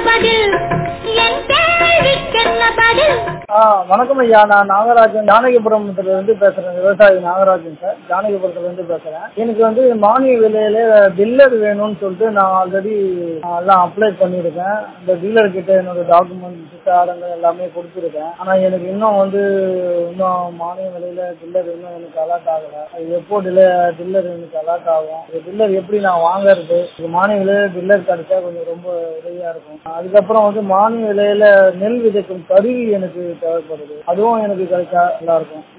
பதில் என் கேள்விக்கென்ன பதில் ஆ வணக்கம் ஐயா நான் நாகராஜன் ஜானகிபுரத்துல இருந்து பேசுறேன் விவசாயி நாகராஜன் சார் ஜானகிபுரத்துல இருந்து பேசுறேன் எனக்கு வந்து மானிய விலையில டீலர் வேணும்னு சொல்லிட்டு நான் ஆல்ரெடி எல்லாம் அப்ளை பண்ணியிருக்கேன் அந்த டீலர் கிட்ட என்னோட டாக்குமெண்ட்ஸ் ஆடங்கள் எல்லாமே கொடுத்துருக்கேன் ஆனா எனக்கு இன்னும் வந்து இன்னும் மானிய விலையில டில்லர் இன்னும் எனக்கு அலாட் ஆகல அது எப்போ டிலே டில்லர் எனக்கு அலாட் ஆகும் அந்த டில்லர் எப்படி நான் வாங்குறது இது மானிய விலையில டில்லர் கிடைச்சா கொஞ்சம் ரொம்ப உதவியா இருக்கும் அதுக்கப்புறம் வந்து மானிய விலையில நெல் விதைக்கும் கருவி எனக்கு தேவைப்படுது அதுவும் எனக்கு கிடைச்சா நல்லா இருக்கும்